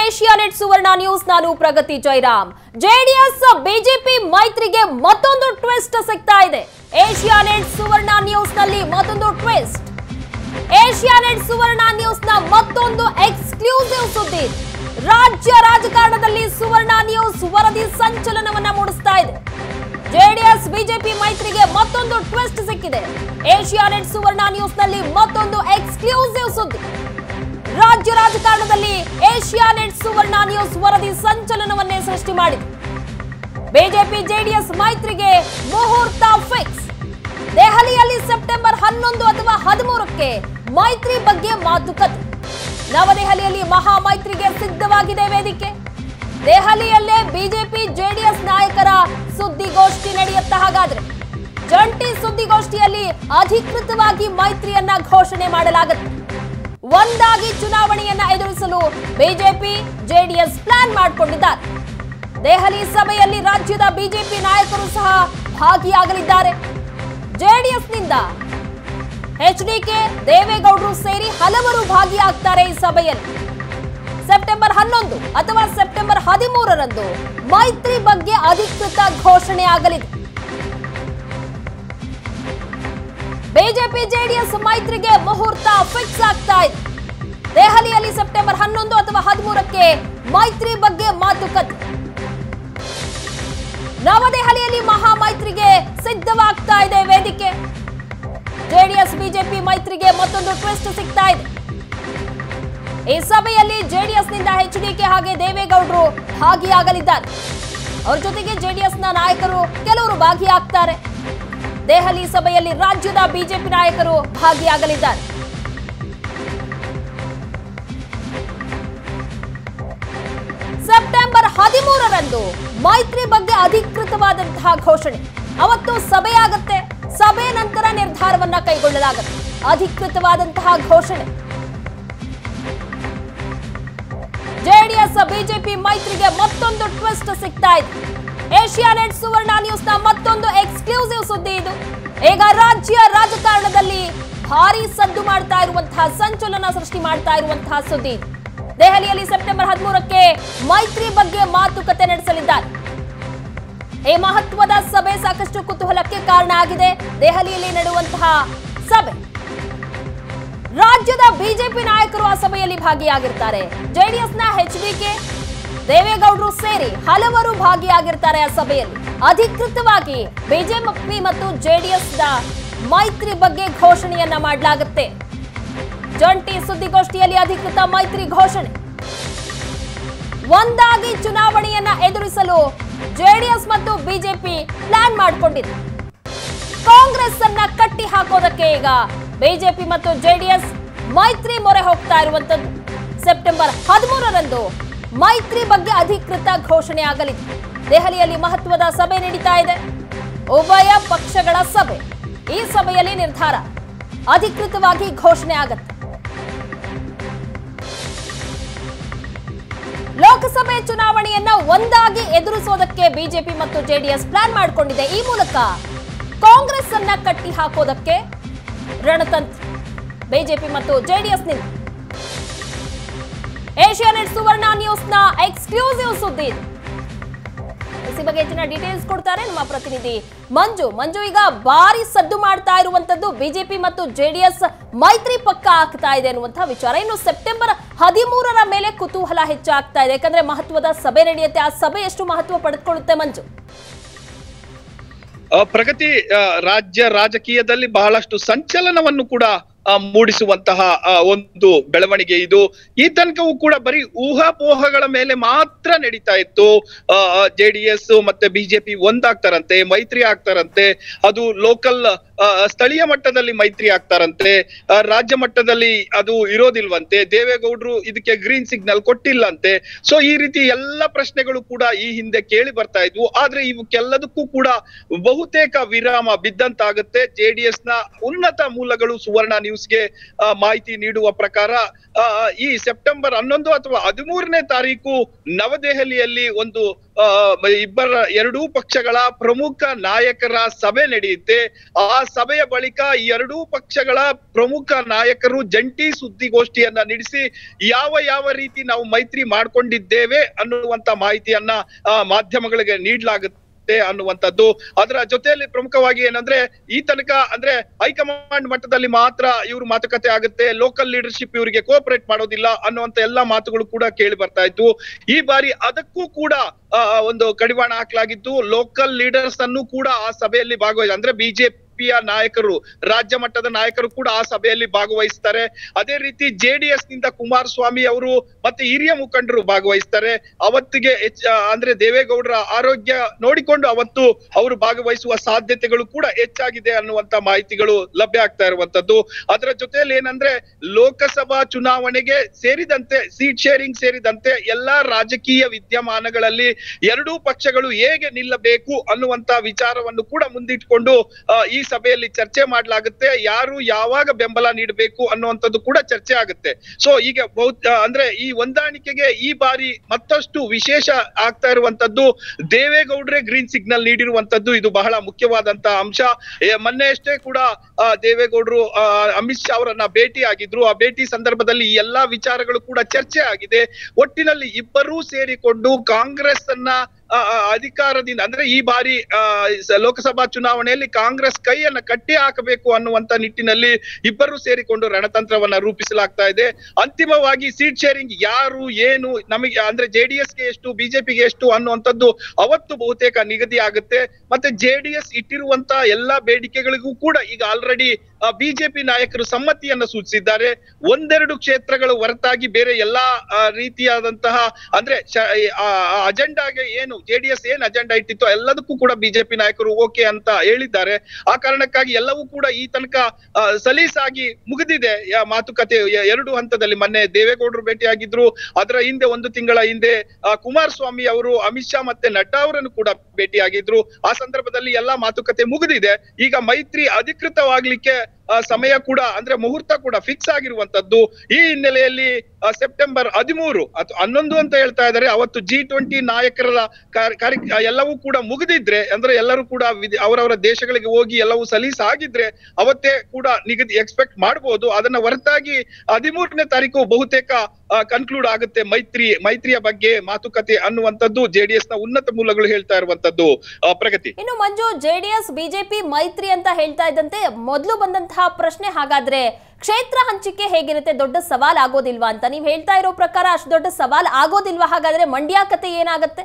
Asianet Suvarna news ನಾನು Pragathi Jairam JDS BJP ಮೈತ್ರಿಗೆ ಮತ್ತೊಂದು ಟ್ವಿಸ್ಟ್ ಸಿಗ್ತಾ ಇದೆ ಏಷ್ಯಾನೆಟ್ ಸುವರ್ಣ ನ್ಯೂಸ್ ನಲ್ಲಿ ಮತ್ತೊಂದು ಟ್ವಿಸ್ಟ್ ಏಷ್ಯಾನೆಟ್ ಸುವರ್ಣ ನ್ಯೂಸ್ ನ ಮತ್ತೊಂದು ಎಕ್ಸ್ಕ್ಲೂಸಿವ್ ಸುದ್ದಿ ರಾಜ್ಯ ರಾಜಕಾರಣದಲ್ಲಿ ಸುವರ್ಣ ನ್ಯೂಸ್ ವರದಿ ಸಂಚಲನವನ್ನ ಮೂಡಿಸ್ತಾ ಇದೆ ಜೆಡಿಎಸ್ ಬಿಜೆಪಿ ಮೈತ್ರಿಗೆ ಮತ್ತೊಂದು ಟ್ವಿಸ್ಟ್ ಸಿಕ್ಕಿದೆ ಏಷ್ಯಾನೆಟ್ ಸುವರ್ಣ ನ್ಯೂಸ್ ನಲ್ಲಿ ಮತ್ತೊಂದು ಎಕ್ಸ್ಕ್ಲೂಸಿವ್ ಸುದ್ದಿ ರಾಜ್ಯ ರಾಜಕಾರಣದಲ್ಲಿ ಏಷ್ಯಾನೆಟ್ ಸುವರ್ಣ ನ್ಯೂಸ್ ವರದಿ ಸಂಚಲನವನ್ನೇ ಸೃಷ್ಟಿ ಮಾಡಿದೆ ಬಿಜೆಪಿ ಜೆಡಿಎಸ್ ಮೈತ್ರಿಗೆ ಮುಹೂರ್ತ ಫಿಕ್ಸ್ ದೆಹಲಿಯಲ್ಲಿ ಸೆಪ್ಟೆಂಬರ್ ಹನ್ನೊಂದು ಅಥವಾ ಹದಿಮೂರಕ್ಕೆ ಮೈತ್ರಿ ಬಗ್ಗೆ ಮಾತುಕತೆ ನವದೆಹಲಿಯಲ್ಲಿ ಮಹಾ ಮೈತ್ರಿಗೆ ಸಿದ್ಧವಾಗಿದೆ ವೇದಿಕೆ ದೆಹಲಿಯಲ್ಲೇ ಬಿಜೆಪಿ ಜೆಡಿಎಸ್ ನಾಯಕರ ಸುದ್ದಿಗೋಷ್ಠಿ ನಡೆಯುತ್ತ ಹಾಗಾದ್ರೆ ಜಂಟಿ ಸುದ್ದಿಗೋಷ್ಠಿಯಲ್ಲಿ ಅಧಿಕೃತವಾಗಿ ಮೈತ್ರಿಯನ್ನ ಘೋಷಣೆ ಮಾಡಲಾಗುತ್ತೆ ಒಂದಾಗಿ ಚುನಾವಣೆಯನ್ನ ಎದುರಿಸಲು ಬಿಜೆಪಿ ಜೆಡಿಎಸ್ ಪ್ಲಾನ್ ಮಾಡಿಕೊಂಡಿದ್ದಾರೆ ದೆಹಲಿ ಸಭೆಯಲ್ಲಿ ರಾಜ್ಯದ ಬಿಜೆಪಿ ನಾಯಕರು ಸಹ ಭಾಗಿಯಾಗಲಿದ್ದಾರೆ ಜೆಡಿಎಸ್ನಿಂದ ಎಚ್ಡಿಕೆ ದೇವೇಗೌಡರು ಸೇರಿ ಹಲವರು ಭಾಗಿಯಾಗ್ತಾರೆ ಈ ಸಭೆಯಲ್ಲಿ ಸೆಪ್ಟೆಂಬರ್ ಹನ್ನೊಂದು ಅಥವಾ ಸೆಪ್ಟೆಂಬರ್ ಹದಿಮೂರರಂದು ಮೈತ್ರಿ ಬಗ್ಗೆ ಅಧಿಕೃತ ಘೋಷಣೆ ಆಗಲಿದೆ ಬಿಜೆಪಿ ಜೆಡಿಎಸ್ ಮೈತ್ರಿಗೆ ಮುಹೂರ್ತ ಫಿಕ್ಸ್ ಆಗ್ತಾ ಇದೆ ದೆಹಲಿಯಲ್ಲಿ ಸೆಪ್ಟೆಂಬರ್ ಹನ್ನೊಂದು ಅಥವಾ ಹದಿಮೂರಕ್ಕೆ ಮೈತ್ರಿ ಬಗ್ಗೆ ಮಾತುಕತೆ ನವದೆಹಲಿಯಲ್ಲಿ ಮಹಾ ಮೈತ್ರಿಗೆ ಸಿದ್ಧವಾಗ್ತಾ ಇದೆ ವೇದಿಕೆ ಜೆಡಿಎಸ್ ಬಿಜೆಪಿ ಮೈತ್ರಿಗೆ ಮತ್ತೊಂದು ಟ್ವಿಸ್ಟ್ ಸಿಗ್ತಾ ಇದೆ ಈ ಸಭೆಯಲ್ಲಿ ಜೆಡಿಎಸ್ನಿಂದ ಎಚ್ಡಿಕೆ ಹಾಗೆ ದೇವೇಗೌಡರು ಭಾಗಿಯಾಗಲಿದ್ದಾರೆ ಅವರ ಜೊತೆಗೆ ಜೆಡಿಎಸ್ನ ನಾಯಕರು ಕೆಲವರು ಭಾಗಿಯಾಗ್ತಾರೆ ದೆಹಲಿ ಸಭೆಯಲ್ಲಿ ರಾಜ್ಯದ ಬಿಜೆಪಿ ನಾಯಕರು ಭಾಗಿಯಾಗಲಿದ್ದಾರೆ ಸೆಪ್ಟೆಂಬರ್ ಹದಿಮೂರರಂದು ಮೈತ್ರಿ ಬಗ್ಗೆ ಅಧಿಕೃತವಾದಂತಹ ಘೋಷಣೆ ಅವತ್ತು ಸಭೆಯಾಗತ್ತೆ ಸಭೆ ನಂತರ ನಿರ್ಧಾರವನ್ನ ಕೈಗೊಳ್ಳಲಾಗುತ್ತೆ ಅಧಿಕೃತವಾದಂತಹ ಘೋಷಣೆ ಜೆಡಿಎಸ್ ಬಿಜೆಪಿ ಮೈತ್ರಿಗೆ ಮತ್ತೊಂದು ಟ್ವಿಸ್ಟ್ ಸಿಗ್ತಾ ಇದೆ ಏಷ್ಯಾನೆಟ್ ಸುವರ್ಣ ನ್ಯೂಸ್ ನ ಮತ್ತೊಂದು ಎಕ್ಸ್ಕ್ಲೂಸಿವ್ ಸುದ್ದಿ ಇದು ಈಗ ರಾಜ್ಯ ರಾಜಕಾರಣದಲ್ಲಿ ಭಾರಿ ಸದ್ದು ಮಾಡ್ತಾ ಇರುವಂತಹ ಸಂಚಲನ ಸೃಷ್ಟಿ ಮಾಡ್ತಾ ಇರುವಂತಹ ಸುದ್ದಿ ಇದು ದೆಹಲಿಯಲ್ಲಿ ಸೆಪ್ಟೆಂಬರ್ ಹದಿಮೂರಕ್ಕೆ ಮೈತ್ರಿ ಬಗ್ಗೆ ಮಾತುಕತೆ ನಡೆಸಲಿದ್ದಾರೆ ಈ ಮಹತ್ವದ ಸಭೆ ಸಾಕಷ್ಟು ಕುತೂಹಲಕ್ಕೆ ಕಾರಣ ಆಗಿದೆ ದೆಹಲಿಯಲ್ಲಿ ನಡೆಯುವಂತಹ ಸಭೆ ರಾಜ್ಯದ ಬಿಜೆಪಿ ನಾಯಕರು ಆ ಸಭೆಯಲ್ಲಿ ಭಾಗಿಯಾಗಿರ್ತಾರೆ ಜೆಡಿಎಸ್ನ ಎಚ್ಡಿಕೆ ದೇವೇಗೌಡರು ಸೇರಿ ಹಲವರು ಭಾಗಿಯಾಗಿರ್ತಾರೆ ಆ ಸಭೆಯಲ್ಲಿ ಅಧಿಕೃತವಾಗಿ ಬಿಜೆಪಿ ಮತ್ತು ಜೆಡಿಎಸ್ನ ಮೈತ್ರಿ ಬಗ್ಗೆ ಘೋಷಣೆಯನ್ನ ಮಾಡಲಾಗುತ್ತೆ ಜಂಟಿ ಸುದ್ದಿಗೋಷ್ಠಿಯಲ್ಲಿ ಅಧಿಕೃತ ಮೈತ್ರಿ ಘೋಷಣೆ ಒಂದಾಗಿ ಚುನಾವಣೆಯನ್ನ ಎದುರಿಸಲು ಜೆಡಿಎಸ್ ಮತ್ತು ಬಿಜೆಪಿ ಪ್ಲಾನ್ ಮಾಡಿಕೊಂಡಿದೆ ಕಾಂಗ್ರೆಸ್ ಅನ್ನ ಕಟ್ಟಿ ಹಾಕೋದಕ್ಕೆ ಈಗ ಬಿಜೆಪಿ ಮತ್ತು ಜೆಡಿಎಸ್ ಮೈತ್ರಿ ಮೊರೆ ಹೋಗ್ತಾ ಇರುವಂತದ್ದು ಸೆಪ್ಟೆಂಬರ್ ಹದಿಮೂರರಂದು ಮೈತ್ರಿ ಬಗ್ಗೆ ಅಧಿಕೃತ ಘೋಷಣೆ ಆಗಲಿದೆ ದೆಹಲಿಯಲ್ಲಿ ಮಹತ್ವದ ಸಭೆ ನಡೀತಾ ಇದೆ ಉಭಯ ಪಕ್ಷಗಳ ಸಭೆ ಈ ಸಭೆಯಲ್ಲಿ ನಿರ್ಧಾರ ಅಧಿಕೃತವಾಗಿ ಘೋಷಣೆ ಆಗತ್ತೆ ಲೋಕಸಭೆ ಚುನಾವಣೆಯನ್ನ ಒಂದಾಗಿ ಎದುರಿಸೋದಕ್ಕೆ ಬಿಜೆಪಿ ಮತ್ತು ಜೆಡಿಎಸ್ ಪ್ಲಾನ್ ಮಾಡಿಕೊಂಡಿದೆ ಈ ಮೂಲಕ ಕಾಂಗ್ರೆಸ್ ಅನ್ನ ಕಟ್ಟಿ ಹಾಕೋದಕ್ಕೆ ರಣತಂತ್ರ ಬಿಜೆಪಿ ಮತ್ತು ಜೆಡಿಎಸ್ನಿಂದ ಏಷ್ಯಾನೆಟ್ ಸುವರ್ಣ ನ್ಯೂಸ್ನ ಎಕ್ಸ್ಕ್ಲೂಸಿವ್ ಸುದ್ದಿ ಇದು ಈ ಬಗ್ಗೆ ಹೆಚ್ಚಿನ ಡೀಟೇಲ್ಸ್ ಕೊಡ್ತಾರೆ ನಮ್ಮ ಪ್ರತಿನಿಧಿ ಮಂಜು ಮಂಜು ಈಗ ಭಾರಿ ಸದ್ದು ಮಾಡ್ತಾ ಇರುವಂತದ್ದು ಬಿಜೆಪಿ ಮತ್ತು ಜೆಡಿಎಸ್ ಮೈತ್ರಿ ಪಕ್ಕ ಆಗ್ತಾ ಇದೆ ಅನ್ನುವಂತಹ ವಿಚಾರ ಇನ್ನು ಸೆಪ್ಟೆಂಬರ್ ಹದಿಮೂರರ ಮೇಲೆ ಕುತೂಹಲ ಹೆಚ್ಚಾಗ್ತಾ ಇದೆ ಯಾಕಂದ್ರೆ ಮಹತ್ವದ ಸಭೆ ನಡೆಯುತ್ತೆ ಆ ಸಭೆ ಎಷ್ಟು ಮಹತ್ವ ಪಡೆದುಕೊಳ್ಳುತ್ತೆ ಮಂಜು ಆ, ಪ್ರಗತಿ ಆ, ರಾಜ್ಯ ರಾಜಕೀಯದಲ್ಲಿ ಬಹಳಷ್ಟು ಸಂಚಲನವನ್ನು ಕೂಡ ಆ, ಮೂಡಿಸುವಂತಹ ಆ, ಒಂದು ಬೆಳವಣಿಗೆ ಇದು ಈ ತನಕವೂ ಕೂಡ ಬರೀ ಊಹಾಪೋಹಗಳ ಮೇಲೆ ಮಾತ್ರ ನಡೀತಾ ಇತ್ತು ಜೆಡಿಎಸ್ ಮತ್ತೆ ಬಿಜೆಪಿ ಒಂದಾಗ್ತಾರಂತೆ ಮೈತ್ರಿ ಆಗ್ತಾರಂತೆ ಅದು ಲೋಕಲ್ ಸ್ಥಳೀಯ ಮಟ್ಟದಲ್ಲಿ ಮೈತ್ರಿ ಆಗ್ತಾರಂತೆ ಆ, ರಾಜ್ಯ ಮಟ್ಟದಲ್ಲಿ ಅದು ಇರೋದಿಲ್ವಂತೆ ದೇವೇಗೌಡರು ಇದಕ್ಕೆ ಗ್ರೀನ್ ಸಿಗ್ನಲ್ ಕೊಟ್ಟಿಲ್ಲಂತೆ ಸೊ ಈ ರೀತಿ ಎಲ್ಲ ಪ್ರಶ್ನೆಗಳು ಕೂಡ ಈ ಹಿಂದೆ ಕೇಳಿ ಬರ್ತಾ ಇದ್ವು ಆದ್ರೆ ಇವಕ್ಕೆಲ್ಲದಕ್ಕೂ ಕೂಡ ಬಹುತೇಕ ವಿರಾಮ ಬಿದ್ದಂತಾಗುತ್ತೆ ಜೆಡಿಎಸ್ ನ ಉನ್ನತ ಮೂಲಗಳು ಸುವರ್ಣ ನ್ಯೂಸ್ಗೆ ಆ, ಮಾಹಿತಿ ನೀಡುವ ಪ್ರಕಾರ ಆ, ಈ ಸೆಪ್ಟೆಂಬರ್ ಹನ್ನೊಂದು ಅಥವಾ ಹದಿಮೂರನೇ ತಾರೀಕು ನವದೆಹಲಿಯಲ್ಲಿ ಒಂದು ಆ, ಇಬ್ಬರ ಎರಡೂ ಪಕ್ಷಗಳ ಪ್ರಮುಖ ನಾಯಕರ ಸಭೆ ನಡೆಯುತ್ತೆ ಆ ಸಭೆಯ ಬಳಿಕ ಈ ಎರಡೂ ಪಕ್ಷಗಳ ಪ್ರಮುಖ ನಾಯಕರು ಜಂಟಿ ಸುದ್ದಿಗೋಷ್ಠಿಯನ್ನ ನಡೆಸಿ ಯಾವ ಯಾವ ರೀತಿ ನಾವು ಮೈತ್ರಿ ಮಾಡ್ಕೊಂಡಿದ್ದೇವೆ ಅನ್ನುವಂತ ಮಾಹಿತಿಯನ್ನ ಆ, ಮಾಧ್ಯಮಗಳಿಗೆ ನೀಡಲಾಗುತ್ತೆ ಅನ್ನುವಂಥದ್ದು ಅದರ ಜೊತೆಯಲ್ಲಿ ಪ್ರಮುಖವಾಗಿ ಏನಂದ್ರೆ ಈ ತನಕ ಅಂದ್ರೆ ಹೈಕಮಾಂಡ್ ಮಟ್ಟದಲ್ಲಿ ಮಾತ್ರ ಇವ್ರ ಮಾತುಕತೆ ಆಗುತ್ತೆ ಲೋಕಲ್ ಲೀಡರ್ಶಿಪ್ ಇವರಿಗೆ ಕೋಪರೇಟ್ ಮಾಡೋದಿಲ್ಲ ಅನ್ನುವಂತ ಎಲ್ಲಾ ಮಾತುಗಳು ಕೂಡ ಕೇಳಿ ಬರ್ತಾ ಇತ್ತು ಈ ಬಾರಿ ಅದಕ್ಕೂ ಕೂಡ ಆ, ಒಂದು ಕಡಿವಾಣ ಹಾಕಲಾಗಿತ್ತು ಲೋಕಲ್ ಲೀಡರ್ಸ್ ಅನ್ನು ಕೂಡ ಆ ಸಭೆಯಲ್ಲಿ ಭಾಗವಹಿಸ ಅಂದ್ರೆ ಬಿಜೆಪಿಯ ನಾಯಕರು ರಾಜ್ಯ ಮಟ್ಟದ ನಾಯಕರು ಕೂಡ ಆ ಸಭೆಯಲ್ಲಿ ಭಾಗವಹಿಸ್ತಾರೆ ಅದೇ ರೀತಿ ಜೆಡಿಎಸ್ ನಿಂದ ಕುಮಾರಸ್ವಾಮಿ ಅವರು ಮತ್ತೆ ಹಿರಿಯ ಮುಖಂಡರು ಭಾಗವಹಿಸ್ತಾರೆ ಅವತ್ತಿಗೆ ಹೆಚ್ಚ ಅಂದ್ರೆ ದೇವೇಗೌಡರ ಆರೋಗ್ಯ ನೋಡಿಕೊಂಡು ಅವತ್ತು ಅವರು ಭಾಗವಹಿಸುವ ಸಾಧ್ಯತೆಗಳು ಕೂಡ ಹೆಚ್ಚಾಗಿದೆ ಅನ್ನುವಂತ ಮಾಹಿತಿಗಳು ಲಭ್ಯ ಆಗ್ತಾ ಇರುವಂತದ್ದು ಅದರ ಜೊತೆಯಲ್ಲಿ ಏನಂದ್ರೆ ಲೋಕಸಭಾ ಚುನಾವಣೆಗೆ ಸೇರಿದಂತೆ ಸೀಟ್ ಶೇರಿಂಗ್ ಸೇರಿದಂತೆ ಎಲ್ಲಾ ರಾಜಕೀಯ ವಿದ್ಯಮಾನಗಳಲ್ಲಿ ಎರಡೂ ಪಕ್ಷಗಳು ಹೇಗೆ ನಿಲ್ಲಬೇಕು ಅನ್ನುವಂತ ವಿಚಾರವನ್ನು ಕೂಡ ಮುಂದಿಟ್ಕೊಂಡು ಆ, ಈ ಸಭೆಯಲ್ಲಿ ಚರ್ಚೆ ಮಾಡ್ಲಾಗುತ್ತೆ ಯಾರು ಯಾವಾಗ ಬೆಂಬಲ ನೀಡಬೇಕು ಅನ್ನುವಂಥದ್ದು ಕೂಡ ಚರ್ಚೆ ಆಗುತ್ತೆ ಸೊ ಈಗ ಬಹು- ಆ, ಅಂದ್ರೆ ಈ ಹೊಂದಾಣಿಕೆಗೆ ಈ ಬಾರಿ ಮತ್ತಷ್ಟು ವಿಶೇಷ ಆಗ್ತಾ ಇರುವಂತದ್ದು ದೇವೇಗೌಡ್ರೆ ಗ್ರೀನ್ ಸಿಗ್ನಲ್ ನೀಡಿರುವಂತದ್ದು ಇದು ಬಹಳ ಮುಖ್ಯವಾದಂತ ಅಂಶ ಏ, ಮೊನ್ನೆ ಅಷ್ಟೇ ಕೂಡ ಆ, ದೇವೇಗೌಡರು ಆ, ಅಮಿತ್ ಶಾ ಅವರನ್ನ ಭೇಟಿ ಆಗಿದ್ರು ಆ ಭೇಟಿ ಸಂದರ್ಭದಲ್ಲಿ ಈ ಎಲ್ಲಾ ವಿಚಾರಗಳು ಕೂಡ ಚರ್ಚೆ ಆಗಿದೆ ಒಟ್ಟಿನಲ್ಲಿ ಇಬ್ಬರೂ ಸೇರಿಕೊಂಡು ಕಾಂಗ್ರೆಸ್ ಅನ್ನ ಆ, ಆ, ಅಧಿಕಾರದಿಂದ ಅಂದ್ರೆ ಈ ಬಾರಿ ಆ, ಸ- ಲೋಕಸಭಾ ಚುನಾವಣೆಯಲ್ಲಿ ಕಾಂಗ್ರೆಸ್ ಕೈಯನ್ನ ಕಟ್ಟಿ ಹಾಕಬೇಕು ಅನ್ನುವಂತ ನಿಟ್ಟಿನಲ್ಲಿ ಇಬ್ಬರು ಸೇರಿಕೊಂಡು ರಣತಂತ್ರವನ್ನ ರೂಪಿಸಲಾಗ್ತಾ ಇದೆ ಅಂತಿಮವಾಗಿ ಸೀಟ್ ಶೇರಿಂಗ್ ಯಾರು ಏನು ನಮಗೆ ಅಂದ್ರೆ ಜೆಡಿಎಸ್ ಗೆ ಎಷ್ಟು ಬಿಜೆಪಿಗೆ ಎಷ್ಟು ಅನ್ನುವಂಥದ್ದು ಅವತ್ತು ಬಹುತೇಕ ನಿಗದಿ ಆಗುತ್ತೆ ಮತ್ತೆ ಜೆಡಿಎಸ್ ಇಟ್ಟಿರುವಂತ ಎಲ್ಲಾ ಬೇಡಿಕೆಗಳಿಗೂ ಕೂಡ ಈಗ ಆಲ್ರೆಡಿ ಬಿಜೆಪಿ ನಾಯಕರು ಸಮ್ಮತಿಯನ್ನ ಸೂಚಿಸಿದ್ದಾರೆ ಒಂದೆರಡು ಕ್ಷೇತ್ರಗಳು ಹೊರತಾಗಿ ಬೇರೆ ಎಲ್ಲಾ ಆ, ರೀತಿಯಾದಂತಹ ಅಂದ್ರೆ ಶ- ಆ, ಆ ಅಜೆಂಡಾಗೆ ಏನು ಜೆಡಿಎಸ್ ಏನ್ ಅಜೆಂಡಾ ಇಟ್ಟಿತ್ತು ಎಲ್ಲದಕ್ಕೂ ಕೂಡ ಬಿಜೆಪಿ ನಾಯಕರು ಓಕೆ ಅಂತ ಹೇಳಿದ್ದಾರೆ ಆ ಕಾರಣಕ್ಕಾಗಿ ಎಲ್ಲವೂ ಕೂಡ ಈ ತನಕ ಆ, ಸಲೀಸಾಗಿ ಮುಗಿದಿದೆ ಯಾ- ಮಾತುಕತೆ ಎ- ಎರಡು ಹಂತದಲ್ಲಿ ಮೊನ್ನೆ ದೇವೇಗೌಡರು ಭೇಟಿಯಾಗಿದ್ರು ಅದರ ಹಿಂದೆ ಒಂದು ತಿಂಗಳ ಹಿಂದೆ ಆ, ಕುಮಾರಸ್ವಾಮಿ ಅವರು ಅಮಿತ್ ಶಾ ಮತ್ತೆ ನಡ್ಡಾ ಅವರನ್ನು ಕೂಡ ಭೇಟಿಯಾಗಿದ್ರು ಆ ಸಂದರ್ಭದಲ್ಲಿ ಎಲ್ಲಾ ಮಾತುಕತೆ ಮುಗಿದಿದೆ ಈಗ ಮೈತ್ರಿ ಅಧಿಕೃತವಾಗ್ಲಿಕ್ಕೆ ಆ, ಸಮಯ ಕೂಡ ಅಂದ್ರೆ ಮುಹೂರ್ತ ಕೂಡ ಫಿಕ್ಸ್ ಆಗಿರುವಂತದ್ದು ಈ ಹಿನ್ನೆಲೆಯಲ್ಲಿ ಆ, ಸೆಪ್ಟೆಂಬರ್ ಹದಿಮೂರು ಅಥವಾ ಹನ್ನೊಂದು ಅಂತ ಹೇಳ್ತಾ ಇದ್ದಾರೆ ಅವತ್ತು ಜಿ ಟ್ವೆಂಟಿ ನಾಯಕರ ಕಾರ್ಯ ಕಾರ್ಯ- ಎಲ್ಲವೂ ಕೂಡ ಮುಗಿದಿದ್ರೆ ಅಂದ್ರೆ ಎಲ್ಲರೂ ಕೂಡ ವಿದ್- ಅವರವರ ದೇಶಗಳಿಗೆ ಹೋಗಿ ಎಲ್ಲವೂ ಸಲೀಸ್ ಆಗಿದ್ರೆ ಅವತ್ತೇ ಕೂಡ ನಿಗದಿ ಎಕ್ಸ್ಪೆಕ್ಟ್ ಮಾಡಬಹುದು ಅದನ್ನ ಹೊರತಾಗಿ ಹದಿಮೂರನೇ ತಾರೀಕು ಬಹುತೇಕ ಕನ್ಕ್ಲೂಡ್ ಆಗುತ್ತೆ ಮೈತ್ರಿ ಮೈತ್ರಿಯ ಬಗ್ಗೆ ಮಾತುಕತೆ ಅನ್ನುವಂಥದ್ದು ಜೆಡಿಎಸ್ ನ ಉನ್ನತ ಮೂಲಗಳು ಹೇಳ್ತಾ ಇರುವಂತದ್ದು ಆ, ಪ್ರಗತಿ ಇನ್ನು ಮಂಜು ಜೆಡಿಎಸ್ ಬಿಜೆಪಿ ಮೈತ್ರಿ ಅಂತ ಹೇಳ್ತಾ ಇದ್ದಂತೆ ಮೊದಲು ಬಂದಂತಹ ಪ್ರಶ್ನೆ ಹಾಗಾದ್ರೆ ಕ್ಷೇತ್ರ ಹಂಚಿಕೆ ಹೇಗಿರುತ್ತೆ ದೊಡ್ಡ ಸವಾಲ್ ಆಗೋದಿಲ್ವಾ ಅಂತ ನೀವು ಹೇಳ್ತಾ ಇರೋ ಪ್ರಕಾರ ಅಷ್ಟು ದೊಡ್ಡ ಸವಾಲ್ ಆಗೋದಿಲ್ವಾ ಹಾಗಾದ್ರೆ ಮಂಡ್ಯ ಕತೆ ಏನಾಗತ್ತೆ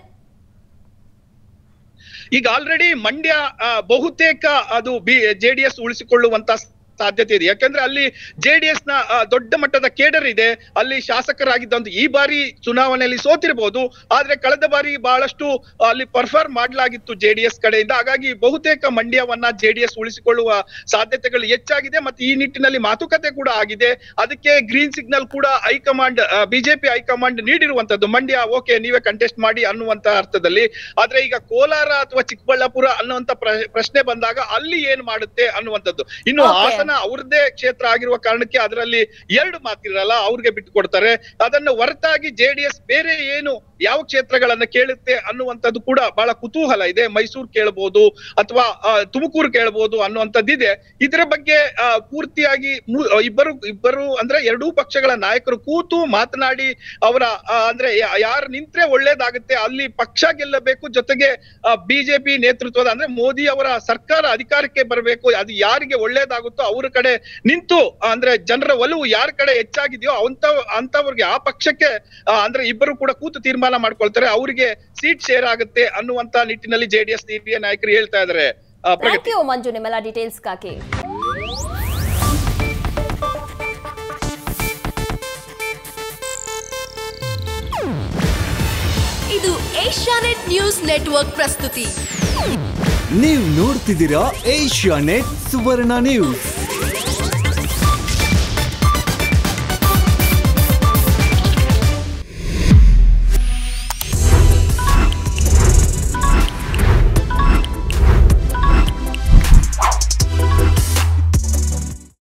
ಈಗ ಆಲ್ರೆಡಿ ಮಂಡ್ಯ ಆ, ಬಹುತೇಕ ಅದು ಬಿ ಜೆಡಿಎಸ್ ಉಳಿಸಿಕೊಳ್ಳುವಂತ ಸಾಧ್ಯತೆ ಇದೆ ಯಾಕಂದ್ರೆ ಅಲ್ಲಿ ಜೆಡಿಎಸ್ ನ ಆ, ದೊಡ್ಡ ಮಟ್ಟದ ಕೇಡರ್ ಇದೆ ಅಲ್ಲಿ ಶಾಸಕರಾಗಿದ್ದಂತ ಈ ಬಾರಿ ಚುನಾವಣೆಯಲ್ಲಿ ಸೋತಿರಬಹುದು ಆದ್ರೆ ಕಳೆದ ಬಾರಿ ಬಹಳಷ್ಟು ಅಲ್ಲಿ ಪರ್ಫಾರ್ಮ್ ಮಾಡಲಾಗಿತ್ತು ಜೆಡಿಎಸ್ ಕಡೆಯಿಂದ ಹಾಗಾಗಿ ಬಹುತೇಕ ಮಂಡ್ಯವನ್ನ ಜೆಡಿಎಸ್ ಉಳಿಸಿಕೊಳ್ಳುವ ಸಾಧ್ಯತೆಗಳು ಹೆಚ್ಚಾಗಿದೆ ಮತ್ತೆ ಈ ನಿಟ್ಟಿನಲ್ಲಿ ಮಾತುಕತೆ ಕೂಡ ಆಗಿದೆ ಅದಕ್ಕೆ ಗ್ರೀನ್ ಸಿಗ್ನಲ್ ಕೂಡ ಹೈಕಮಾಂಡ್ ಬಿಜೆಪಿ ಹೈಕಮಾಂಡ್ ನೀಡಿರುವಂತದ್ದು ಮಂಡ್ಯ ಓಕೆ ನೀವೇ ಕಂಟೆಸ್ಟ್ ಮಾಡಿ ಅನ್ನುವಂತ ಅರ್ಥದಲ್ಲಿ ಆದ್ರೆ ಈಗ ಕೋಲಾರ ಅಥವಾ ಚಿಕ್ಕಬಳ್ಳಾಪುರ ಅನ್ನುವಂತ ಪ್ರ- ಪ್ರಶ್ನೆ ಬಂದಾಗ ಅಲ್ಲಿ ಏನ್ ಮಾಡುತ್ತೆ ಅನ್ನುವಂಥದ್ದು ಇನ್ನು Okay. ಹಾಸನ ಅವ್ರದ್ದೇ ಕ್ಷೇತ್ರ ಆಗಿರುವ ಕಾರಣಕ್ಕೆ ಅದರಲ್ಲಿ ಎರಡು ಮಾತಿರಲ್ಲ ಅವ್ರಿಗೆ ಬಿಟ್ಟು ಕೊಡ್ತಾರೆ ಅದನ್ನು ಹೊರತಾಗಿ ಜೆಡಿಎಸ್ ಬೇರೆ ಏನು ಯಾವ ಕ್ಷೇತ್ರಗಳನ್ನ ಕೇಳುತ್ತೆ ಅನ್ನುವಂಥದ್ದು ಕೂಡ ಬಹಳ ಕುತೂಹಲ ಇದೆ ಮೈಸೂರು ಕೇಳಬಹುದು ಅಥವಾ ತುಮಕೂರು ಕೇಳಬಹುದು ಅನ್ನುವಂಥದ್ದಿದೆ ಇದರ ಬಗ್ಗೆ ಆ, ಪೂರ್ತಿಯಾಗಿ ಮು- ಇಬ್ಬರು ಇಬ್ಬರು ಅಂದ್ರೆ ಎರಡೂ ಪಕ್ಷಗಳ ನಾಯಕರು ಕೂತು ಮಾತನಾಡಿ ಅವರ ಆ, ಅಂದ್ರೆ ಯಾ- ಯಾರು ನಿಂತ್ರೆ ಒಳ್ಳೇದಾಗುತ್ತೆ ಅಲ್ಲಿ ಪಕ್ಷ ಗೆಲ್ಲಬೇಕು ಜೊತೆಗೆ ಬಿಜೆಪಿ ನೇತೃತ್ವದ ಅಂದ್ರೆ ಮೋದಿ ಅವರ ಸರ್ಕಾರ ಅಧಿಕಾರಕ್ಕೆ ಬರಬೇಕು ಅದು ಯಾರಿಗೆ ಒಳ್ಳೇದಾಗುತ್ತೋ ಅವ್ರ ಕಡೆ ನಿಂತು ಅಂದ್ರೆ ಜನರ ಒಲವು ಯಾರ ಕಡೆ ಹೆಚ್ಚಾಗಿದೆಯೋ ಅಂತ ಅಂತವ್ರಿಗೆ ಆ ಪಕ್ಷಕ್ಕೆ ಆ, ಅಂದ್ರೆ ಇಬ್ಬರು ಕೂಡ ಕೂತು ತೀರ್ಮಾನ ಮಾಡ್ಕೊಳ್ತಾರೆ ಅವರಿಗೆ ಸೀಟ್ ಶೇರ್ ಆಗುತ್ತೆ ಅನ್ನುವಂತ ನಿಟ್ಟಿನಲ್ಲಿ ಜೆಡಿಎಸ್ ಹಿರಿಯ ನಾಯಕರು ಹೇಳ್ತಾ ಇದಾರೆ ಆ, ಥ್ಯಾಂಕ್ ಪ್ರಗತಿ ಯು ಮಂಜು ನಿಮ್ಮೆಲ್ಲ ಡೀಟೇಲ್ಸ್ಗಾಗಿ ಇದು ಏಷ್ಯಾನೆಟ್ ನ್ಯೂಸ್ ನೆಟ್ವರ್ಕ್ ಪ್ರಸ್ತುತಿ ನೀವು ನೋಡ್ತಿದ್ದೀರಾ ಏಷ್ಯಾ ನೆಟ್ ಸುವರ್ಣ ನ್ಯೂಸ್